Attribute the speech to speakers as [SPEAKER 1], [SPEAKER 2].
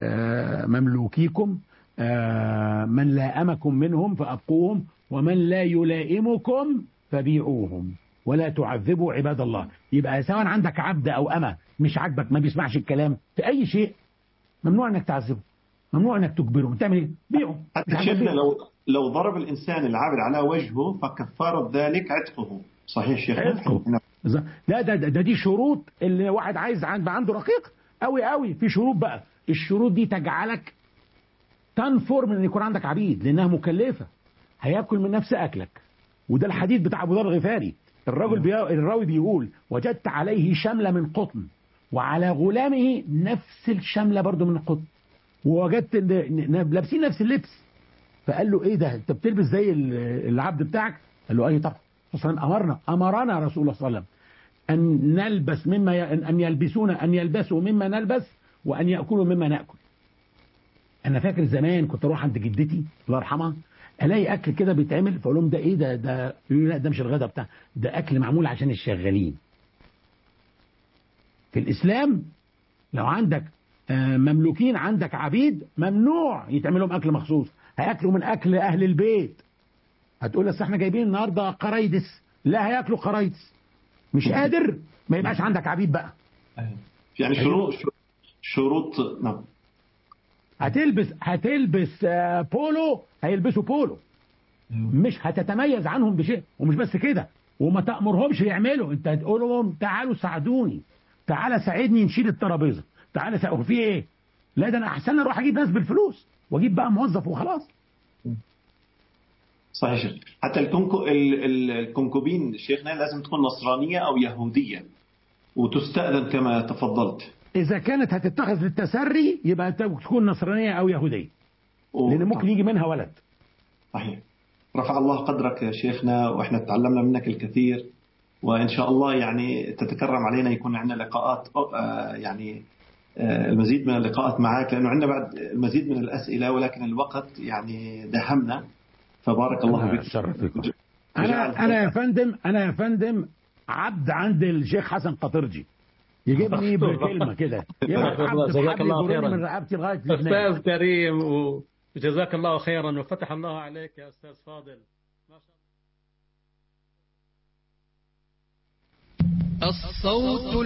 [SPEAKER 1] مملوكيكم من لائمكم منهم فأبقوهم ومن لا يلائمكم فبيعوهم ولا تعذبوا عباد الله يبقى سواء عندك عبد أو أمة مش عاجبك ما بيسمعش الكلام في أي شيء ممنوع انك تعذبه ممنوع انك تجبره تعمل ايه بيعه
[SPEAKER 2] حتى شيخنا لو لو ضرب الانسان العابد على وجهه فكفاره ذلك عتقه صحيح شيخنا
[SPEAKER 1] عتقه لا ده, ده, ده دي شروط اللي واحد عايز يبقى عنده رقيق قوي قوي في شروط بقى الشروط دي تجعلك تنفر من ان يكون عندك عبيد لانها مكلفه هياكل من نفس اكلك وده الحديث بتاع ابو ذر الغفاري الرجل بي... الراوي بيقول وجدت عليه شمله من قطن وعلى غلامه نفس الشمله برضه من القطن ووجدت لابسين نفس اللبس فقال له ايه ده انت بتلبس زي العبد بتاعك قال له اي طبعا صلى امرنا امرنا رسول الله صلى الله عليه وسلم ان نلبس مما ي... ان يلبسون ان يلبسوا مما نلبس وان ياكلوا مما ناكل انا فاكر زمان كنت اروح عند جدتي الله يرحمها الاقي اكل كده بيتعمل فاقول لهم ده ايه ده ده يقولوا لا ده مش الغدا بتاع ده اكل معمول عشان الشغالين في الاسلام لو عندك مملوكين عندك عبيد ممنوع يتعمل لهم اكل مخصوص هياكلوا من اكل اهل البيت هتقول اصل احنا جايبين النهارده قرايدس لا هياكلوا قرايدس مش قادر ما يبقاش عندك عبيد بقى
[SPEAKER 2] يعني شروط شروط نعم
[SPEAKER 1] هتلبس هتلبس بولو هيلبسوا بولو مش هتتميز عنهم بشيء ومش بس كده وما تأمرهمش يعملوا انت هتقول لهم تعالوا ساعدوني تعالى ساعدني نشيل الترابيزه تعالى ساعدوا في ايه لا ده انا احسن اروح اجيب ناس بالفلوس واجيب بقى موظف وخلاص
[SPEAKER 2] صحيح حتى الكونكو الكونكوبين شيخنا لازم تكون نصرانيه او يهوديه وتستأذن كما تفضلت
[SPEAKER 1] إذا كانت هتتخذ للتسري يبقى تكون نصرانية أو يهودية لأن ممكن يجي منها ولد
[SPEAKER 2] صحيح رفع الله قدرك يا شيخنا وإحنا تعلمنا منك الكثير وإن شاء الله يعني تتكرم علينا يكون عندنا لقاءات يعني المزيد من اللقاءات معك لأنه عندنا بعد المزيد من الأسئلة ولكن الوقت يعني دهمنا فبارك الله بك
[SPEAKER 1] أنا أنا يا فندم أنا يا فندم عبد عند الشيخ حسن قطرجي يجيبني بكلمه كده
[SPEAKER 3] جزاك الله خيرا
[SPEAKER 1] من رقبتي لغايه
[SPEAKER 3] استاذ كريم وجزاك الله خيرا وفتح الله عليك يا استاذ فاضل ما شاء
[SPEAKER 4] الله الصوت